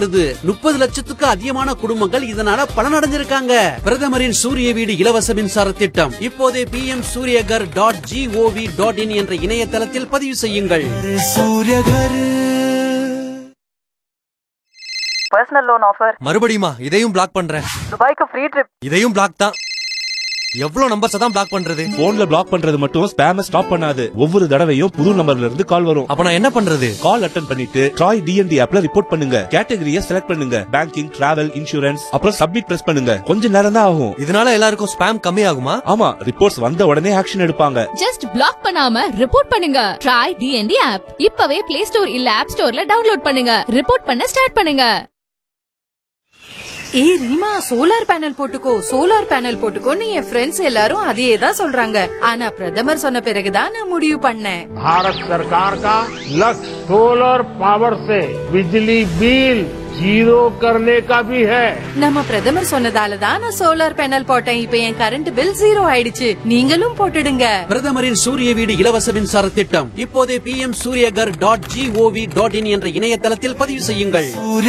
முப்பது லட்சத்துக்கு அதிகமான குடும்பங்கள் இதனால பலனடைஞ்சிருக்காங்க பிரதமரின் சூரிய வீடு இலவச மின்சார திட்டம் இப்போதே P M Suryaghar dot G O V dot in என்ற இணையதளத்தில் பதிவு செய்யுங்கள் பர்சனல் லோன் ஆஃபர் மறுபடியுமா இதையும் பிளாக் பண்றேன் துபாய்க்கு ஃப்ரீ ட்ரிப் இதையும் பிளாக் தான் எவ்வளவு நம்பர்ஸ் தான் பிளாக் பண்றது போன்ல பிளாக் பண்றது மட்டும் ஸ்பேம ஸ்டாப் பண்ணாது ஒவ்வொரு தடவையும் புது நம்பர்ல இருந்து கால் வரும் அப்ப நான் என்ன பண்றது கால் அட்டன் பண்ணிட்டு ட்ராய் டிஎன்டி ஆப்ல ரிப்போர்ட் பண்ணுங்க கேட்டகரிய செலக்ட் பண்ணுங்க பேங்கிங் டிராவல் இன்சூரன்ஸ் அப்புறம் சப்மிட் பிரஸ் பண்ணுங்க கொஞ்ச நேரம் தான் ஆகும் இதனால எல்லாருக்கும் ஸ்பேம் கம்மி ஆகுமா ஆமா ரிப்போர்ட்ஸ் வந்த உடனே ஆக்ஷன் எடுப்பாங்க ஜஸ்ட் பிளாக் பண்ணாம ரிப்போர்ட் பண்ணுங்க ட்ரை டிஎன்டி ஆப் இப்பவே பிளே ஸ்டோர் இல்ல ஆப் ஸ்டோர்ல டவுன்லோட் பண்ணுங்க ரிப்போர்ட் பண்ண ஸ்டார்ட் பண்ணுங்க ஏய் ரீமா சோலார் பேனல் போட்டுக்கோ சோலார் பேனல் போட்டுக்கோன்னு என் ஃப்ரெண்ட்ஸ் எல்லாரும் அதையே தான் சொல்றாங்க ஆனா பிரதமர் சொன்ன பிறகுதான் நான் முடிவு பண்ணேன் भारत सरकार का लक्ष्य सोलर पावर से बिजली बिल जीरो करने का भी है நம்ம பிரதமர் சொன்னதால தான் நான் சோலார் பேனல் போட்டேன் இப்ப என் கரண்ட் பில் ஜீரோ ஆயிடுச்சு நீங்களும் போட்டுடுங்க பிரதமரின் சூரிய வீடு இலவச மின்சார திட்டம் இப்போதே P M Suryaghar dot G O V dot in என்ற இணையதளத்தில் பதிவு செய்யுங்கள்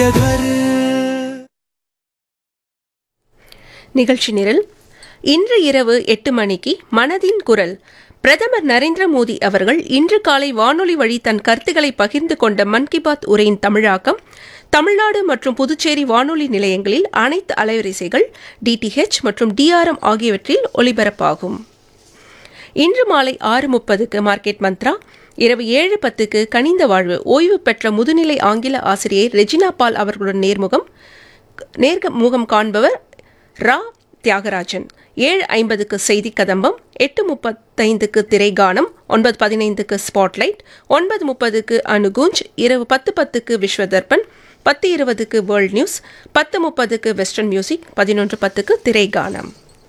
நிகழ்ச்சி நிரல் இன்று இரவு எட்டு மணிக்கு மனதின் குரல் பிரதமர் நரேந்திர மோடி அவர்கள் இன்று காலை வானொலி வழி தன் கருத்துக்களை பகிர்ந்து கொண்ட மன் கி பாத் உரையின் தமிழாக்கம் தமிழ்நாடு மற்றும் புதுச்சேரி வானொலி நிலையங்களில் அனைத்து அலைவரிசைகள் டிடிஹெச் மற்றும் டிஆர்எம் ஆகியவற்றில் ஒலிபரப்பாகும் இன்று மாலை ஆறு முப்பதுக்கு மார்க்கெட் மந்த்ரா இரவு ஏழு பத்துக்கு கனிந்த வாழ்வு ஓய்வு பெற்ற முதுநிலை ஆங்கில ஆசிரியை ரெஜினா பால் அவர்களுடன் நேர்முகம் நேர்க முகம் காண்பவர் ரா தியாகராஜன் ஏழு ஐம்பதுக்கு செய்தி கதம்பம் எட்டு முப்பத்தைந்துக்கு திரைகானம் ஒன்பது பதினைந்துக்கு ஸ்பாட்லைட் ஒன்பது முப்பதுக்கு அனுகுஞ்ச் இரவு பத்து பத்துக்கு விஸ்வதர்பன் பத்து இருபதுக்கு வேர்ல்ட் நியூஸ் பத்து முப்பதுக்கு வெஸ்டர்ன் மியூசிக் பதினொன்று பத்துக்கு திரைகானம்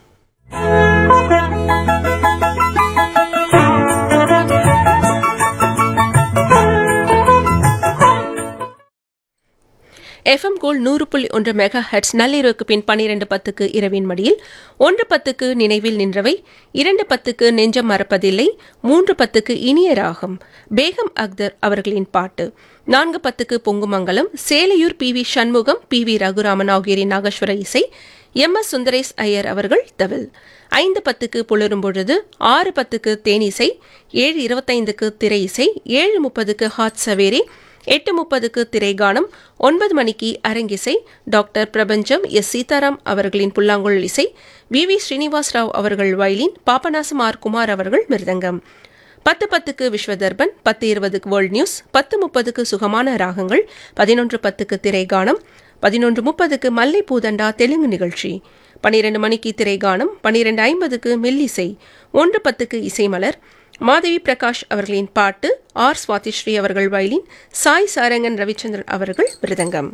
எஃப்எம் கோல் நூறு புள்ளி ஒன்று மெகா ஹெட்ஸ் நள்ளிரவுக்கு பின் பன்னிரண்டு பத்துக்கு இரவின் மடியில் ஒன்று பத்துக்கு நினைவில் நின்றவை இரண்டு பத்துக்கு நெஞ்சம் மறப்பதில்லை மூன்று பத்துக்கு இனிய ராகம் பேகம் அக்தர் அவர்களின் பாட்டு நான்கு பத்துக்கு Pongumangalam Selaiyur P V Shanmugam P V Raghuraman ஆகியோரின் நாகேஸ்வர இசை எம் எஸ் சுந்தரேஷ் ஐயர் அவர்கள் தவில் ஐந்து பத்துக்கு புலரும் பொழுது ஆறு பத்துக்கு தேனிசை ஏழு இருபத்தைந்துக்கு திரை இசை ஏழு முப்பதுக்கு ஹாட் சவேரி எட்டு முப்பதுக்கு திரைகானம் ஒன்பது மணிக்கு அரங்கிசை டாக்டர் பிரபஞ்சம் எஸ் சீதாராம் அவர்களின் புல்லாங்குழல் இசை வி வி ஸ்ரீனிவாஸ் ராவ் அவர்கள் வயலின் பாபநாசம் ஆர் குமார் அவர்கள் மிருதங்கம் பத்து பத்துக்கு விஸ்வதர்பன் பத்து இருபதுக்கு வேர்ல்ட் நியூஸ் பத்து முப்பதுக்கு சுகமான ராகங்கள் பதினொன்று பத்துக்கு திரைகானம் பதினொன்று முப்பதுக்கு மல்லை பூதண்டா தெலுங்கு நிகழ்ச்சி பனிரெண்டு மணிக்கு திரைகானம் பனிரெண்டு ஐம்பதுக்கு மெல்லிசை ஒன்று பத்துக்கு இசைமலர் மாதவி பிரகாஷ் அவர்களின் பாட்டு ஆர் சுவாதிஸ்ரீ அவர்கள் வயலின் சாய் சாரங்கன் ரவிச்சந்திரன் அவர்கள் மிருதங்கம்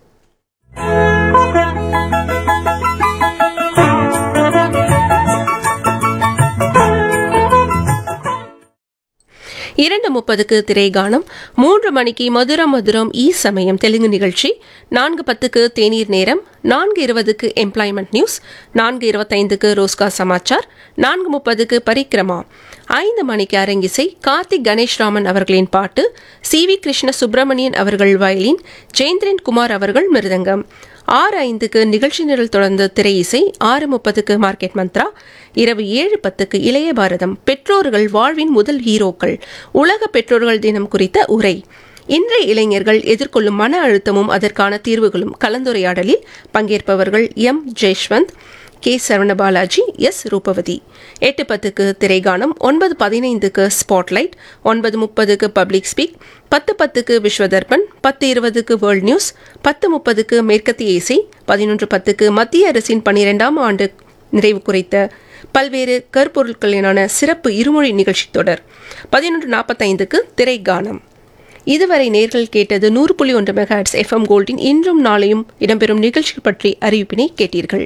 இரண்டு முப்பதுக்கு திரைகானம் மூன்று மணிக்கு மதுரம் மதுரம் ஈ சமயம் தெலுங்கு நிகழ்ச்சி நான்கு பத்துக்கு தேநீர் நேரம் நான்கு இருபதுக்கு எம்ப்ளாய்மெண்ட் நியூஸ் நான்கு இருபத்தைந்துக்கு ரோஸ்கா சமாச்சார் நான்கு முப்பதுக்கு பரிக்கிரமா ஐந்து மணிக்கு அரங்கிசை கார்த்திக் கணேஷ் ராமன் அவர்களின் பாட்டு சி வி கிருஷ்ண சுப்பிரமணியன் அவர்கள் வயலின் ஜெயந்திரன் குமார் அவர்கள் மிருதங்கம் ஆறு ஐந்துக்கு நிகழ்ச்சி நிரல் தொடர்ந்து திரை இசை ஆறு முப்பதுக்கு மார்க்கெட் மந்த்ரா இரவு ஏழு பத்துக்கு இளைய பாரதம் பெற்றோர்கள் வாழ்வின் முதல் ஹீரோக்கள் உலக பெற்றோர்கள் தினம் குறித்த உரை இன்றைய இளைஞர்கள் எதிர்கொள்ளும் மன அழுத்தமும் அதற்கான தீர்வுகளும் கலந்துரையாடலில் பங்கேற்பவர்கள் M Jayaswanth K Saravanabalaji S Rupavathi எட்டு பத்துக்கு திரைகானம் ஒன்பது பதினைந்துக்கு ஸ்பாட்லைட் ஒன்பது முப்பதுக்கு பப்ளிக் ஸ்பீக் பத்து பத்துக்கு விஸ்வதர்பன் பத்து இருபதுக்கு வேர்ல்ட் நியூஸ் பத்து முப்பதுக்கு மேற்கத்திய இசை பதினொன்று பத்துக்கு மத்திய அரசின் பன்னிரெண்டாம் ஆண்டு நிறைவு குறித்த பல்வேறு கருப்பொருட்களினான சிறப்பு இருமொழி நிகழ்ச்சி தொடர் பதினொன்று நாற்பத்தைந்துக்கு திரைகானம் இதுவரை நேர்கள் கேட்டது நூறு புள்ளி ஒன்று மெகாட்ஸ் எஃப்எம் கோல்டின் இன்றும் நாளையும் இடம்பெறும் நிகழ்ச்சி பற்றி அறிவிப்பினை கேட்டீர்கள்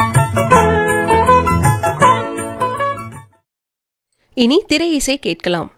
இனி திரை இசை கேட்கலாம்